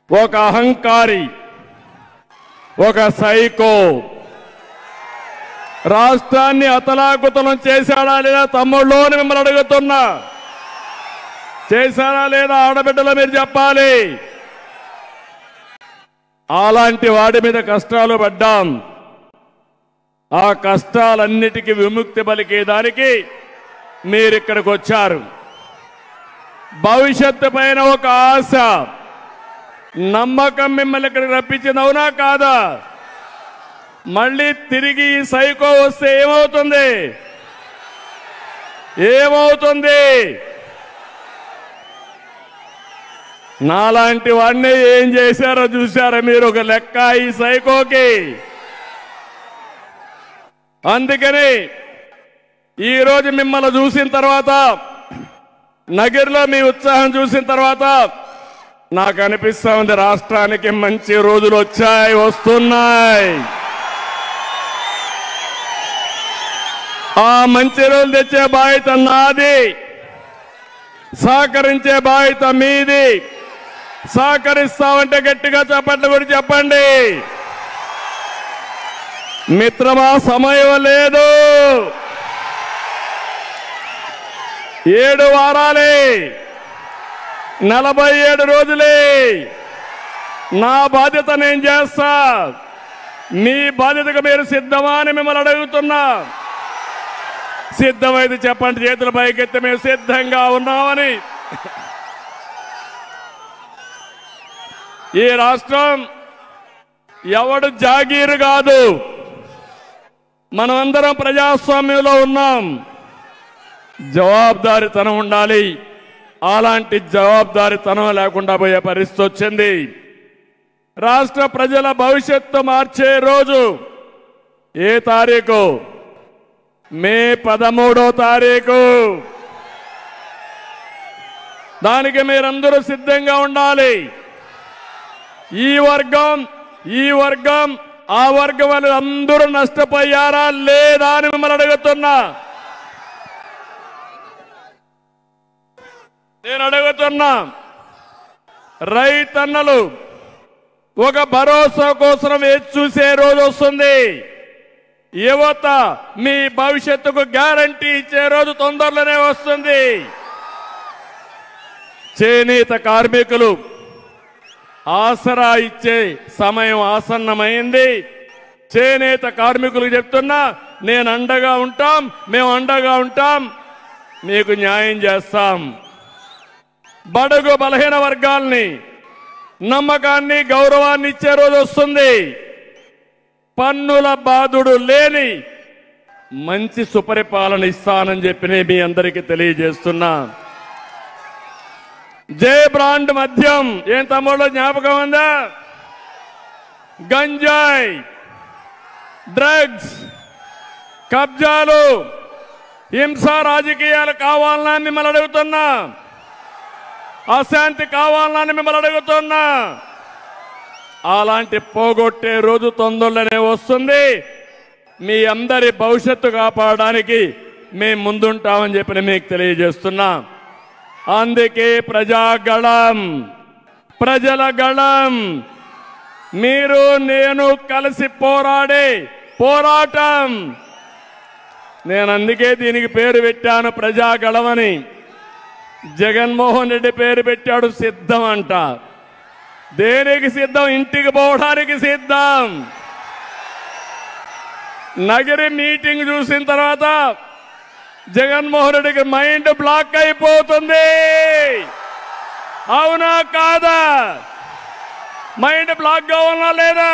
ఒక అహంకారి ఒక సైకో రాష్ట్రాన్ని అతలాకుతలం చేశాడా లేదా తమ్ముళ్ళు అని మిమ్మల్ని అడుగుతున్నా చేశారా లేదా ఆడబిడ్డలు మీరు చెప్పాలి అలాంటి వాడి మీద కష్టాలు పడ్డాం ఆ కష్టాలన్నిటికీ విముక్తి పలికేదానికి మీరు ఇక్కడికి వచ్చారు భవిష్యత్తు పైన ఒక ఆశ నమ్మకం మిమ్మల్ని ఇక్కడికి రప్పించింది అవునా కాదా మళ్ళీ తిరిగి ఈ సైకో వస్తే ఏమవుతుంది ఏమవుతుంది నాలాంటి వాడిని ఏం చేశారో చూశారా మీరు ఒక లెక్క ఈ సైకోకి అందుకని ఈరోజు మిమ్మల్ని చూసిన తర్వాత నగిరిలో మీ ఉత్సాహం చూసిన తర్వాత నాకు అనిపిస్తా ఉంది రాష్ట్రానికి మంచి రోజులు వచ్చాయి వస్తున్నాయి ఆ మంచి రోజులు తెచ్చే బాధ్యత నాది సహకరించే బాధ్యత మీది సహకరిస్తామంటే గట్టిగా చెప్పండి కూడా చెప్పండి మిత్రమా సమయం లేదు ఏడు వారాలే నలభై ఏడు రోజులే నా బాధ్యత నేను చేస్తా మీ బాధ్యతకు మీరు సిద్ధమా అని మిమ్మల్ని అడుగుతున్నా సిద్ధమైతే చెప్పండి చేతుల పైకెత్తి మేము సిద్ధంగా ఉన్నామని ఈ రాష్ట్రం ఎవడు జాగీరు కాదు మనమందరం ప్రజాస్వామ్యంలో ఉన్నాం జవాబుదారితనం ఉండాలి అలాంటి జవాబుదారితనం లేకుండా పోయే పరిస్థితి వచ్చింది రాష్ట్ర ప్రజల భవిష్యత్తు మార్చే రోజు ఏ తారీఖు మే పదమూడో తారీఖు దానికి మీరందరూ సిద్ధంగా ఉండాలి ఈ వర్గం ఈ వర్గం ఆ వర్గం అని అందరూ నష్టపోయారా లేదా అని మిమ్మల్ని అడుగుతున్నా నేను అడుగుతున్నా రైతన్నలు ఒక భరోసా కోసం వేచి చూసే రోజు వస్తుంది యువత మీ భవిష్యత్తుకు గ్యారంటీ ఇచ్చే రోజు తొందరలోనే వస్తుంది చేనేత కార్మికులు ఆసరా ఇచ్చే సమయం ఆసన్నమైంది చేనేత కార్మికులకు చెప్తున్నా నేను అండగా ఉంటాం మేము అండగా ఉంటాం మీకు న్యాయం చేస్తాం బడుగు బలహీన వర్గాల్ని నమ్మకాన్ని గౌరవాన్ని ఇచ్చే రోజు వస్తుంది పన్నుల బాధుడు లేని మంచి సుపరిపాలన ఇస్తానని చెప్పి నేను మీ అందరికీ తెలియజేస్తున్నా జే బ్రాండ్ మద్యం ఏం తమ్ముళ్ళు జ్ఞాపకం ఉందా గంజాయి డ్రగ్స్ కబ్జాలు హింస రాజకీయాలు కావాలని మిమ్మల్ని అడుగుతున్నా అశాంతి కావాలని మిమ్మల్ని అడుగుతున్నా అలాంటి పోగొట్టే రోజు తొందరలోనే వస్తుంది మీ అందరి భవిష్యత్తు కాపాడడానికి మేము ముందుంటామని చెప్పి మీకు తెలియజేస్తున్నా అందుకే ప్రజాగళం ప్రజల గళం మీరు నేను కలిసి పోరాడే పోరాటం నేను అందుకే దీనికి పేరు పెట్టాను ప్రజాగళమని జగన్మోహన్ రెడ్డి పేరు పెట్టాడు సిద్ధం అంట దేనికి సిద్ధం ఇంటికి పోవడానికి సిద్ధం నగరి మీటింగ్ చూసిన తర్వాత జగన్మోహన్ రెడ్డికి మైండ్ బ్లాక్ అయిపోతుంది అవునా కాదా మైండ్ బ్లాక్ గా ఉన్నా లేదా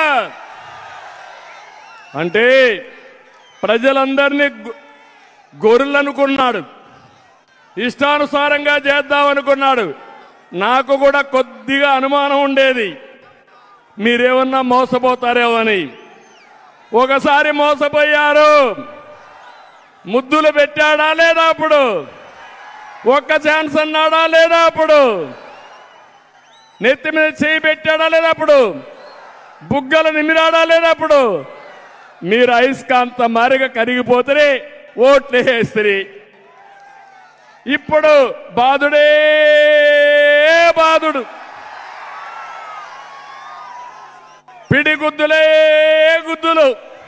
అంటే ప్రజలందరినీ గొ- గొర్రెలు అనుకున్నాడు ఇష్టానుసారంగా చేద్దాం అనుకున్నాడు నాకు కూడా కొద్దిగా అనుమానం ఉండేది మీరేమన్నా మోసపోతారేమో అని ఒకసారి మోసపోయారు ముద్దులు పెట్టాడా లేదా అప్పుడు ఒక్క ఛాన్స్ అన్నాడా లేదా అప్పుడు నెత్తి మీద చేయి పెట్టాడా లేదా అప్పుడు బుగ్గలు నిమిరాడా లేదా అప్పుడు మీరు అయస్కాంత మారిగా కరిగిపోతే ఓట్లు వేస్తారు ఇప్పుడు బాధుడే బాధుడు పిడిగుద్దులే గుద్దులు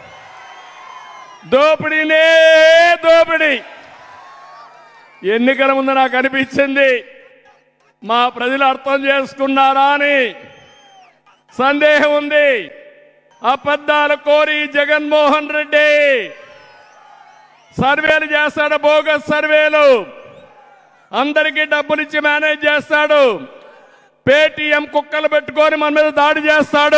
దోపిడీనే దోపిడీ ఎన్నికల ముందు నాకు అనిపించింది మా ప్రజలు అర్థం చేసుకున్నారా అని సందేహం ఉంది అబద్ధాలు కోరి జగన్మోహన్ రెడ్డి సర్వేలు చేస్తాడు బోగస్ సర్వేలు అందరికీ డబ్బులిచ్చి మేనేజ్ చేస్తాడు పేటీఎం కుక్కలు పెట్టుకొని మన మీద దాడి చేస్తాడు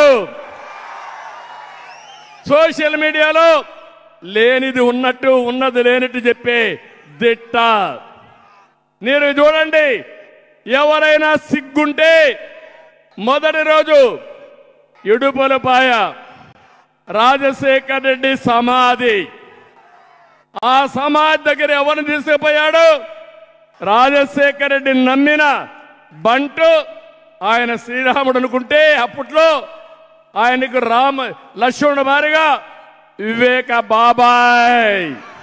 సోషల్ మీడియాలో లేనిది ఉన్నట్టు ఉన్నది లేనట్టు చెప్పే దిట్ట మీరు చూడండి ఎవరైనా సిగ్గుంటే మొదటి రోజు ఇడుపులపాయ రాజశేఖర్ రెడ్డి సమాధి ఆ సమాధి దగ్గర ఎవరిని తీసుకుపోయాడు రాజశేఖర్ రెడ్డి నమ్మిన బంటు ఆయన శ్రీరాముడు అనుకుంటే అప్పట్లో ఆయనకు రామ లక్ష్మణుడు మారిగా వివేక బాబాయ్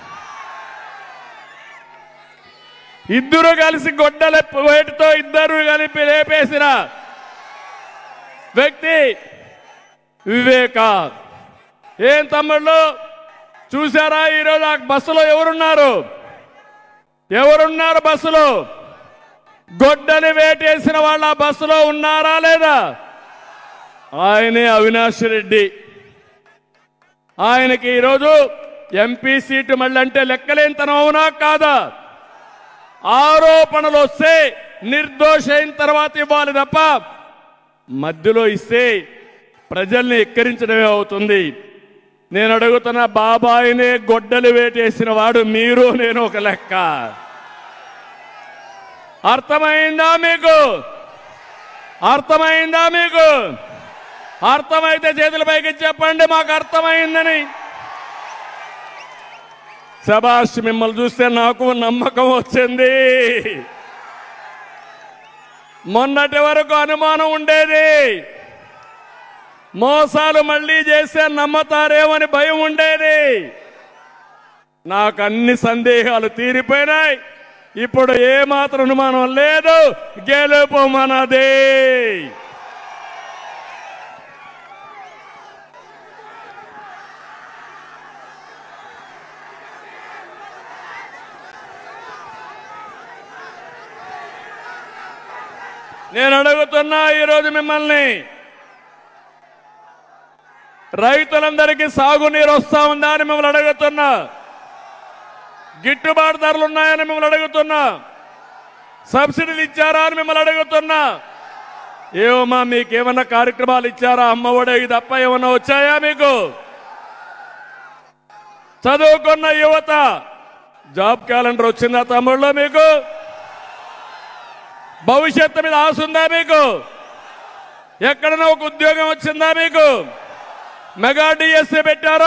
ఇద్దరు కలిసి గొడ్డల వేటితో ఇద్దరు కలిపి లేపేసిన వ్యక్తి వివేక ఏం తమ్ముళ్ళు చూసారా ఈరోజు ఆ బస్సులో ఎవరున్నారు ఎవరున్నారు బస్సులో గొడ్డలి వేటేసిన వాళ్ళ ఆ బస్సులో ఉన్నారా లేదా ఆయనే అవినాష్ రెడ్డి ఆయనకి ఈరోజు ఎంపీ సీటు మళ్ళీ అంటే లెక్కలేనితనం అవునా కాదా ఆరోపణలు వస్తే నిర్దోష అయిన తర్వాత ఇవ్వాలి తప్ప మధ్యలో ఇస్తే ప్రజల్ని ఎక్కరించడమే అవుతుంది నేను అడుగుతున్న బాబాయినే గొడ్డలు వేటేసిన వాడు మీరు నేను ఒక లెక్క అర్థమైందా మీకు అర్థమైందా మీకు అర్థమైతే చేతుల పైకి చెప్పండి మాకు అర్థమైందని శబాష్ మిమ్మల్ని చూస్తే నాకు నమ్మకం వచ్చింది మొన్నటి వరకు అనుమానం ఉండేది మోసాలు మళ్ళీ చేస్తే నమ్మతారేమని భయం ఉండేది నాకు అన్ని సందేహాలు తీరిపోయినాయి ఇప్పుడు ఏ మాత్రం అనుమానం లేదు గెలుపు మనదే నేను అడుగుతున్నా ఈరోజు మిమ్మల్ని రైతులందరికీ సాగునీరు వస్తా ఉందా అని మిమ్మల్ని అడుగుతున్నా గిట్టుబాటు ధరలు ఉన్నాయని మిమ్మల్ని అడుగుతున్నా సబ్సిడీలు ఇచ్చారా అని మిమ్మల్ని అడుగుతున్నా ఏమమ్మా మీకేమన్నా కార్యక్రమాలు ఇచ్చారా అమ్మఒడే ఇది తప్ప ఏమన్నా వచ్చాయా మీకు చదువుకున్న యువత జాబ్ క్యాలెండర్ వచ్చిందా తమ్ముళ్ళు మీకు భవిష్యత్తు మీద ఆశ ఉందా మీకు ఎక్కడన్నా ఒక ఉద్యోగం వచ్చిందా మీకు మెగా డిఎస్సీ పెట్టారా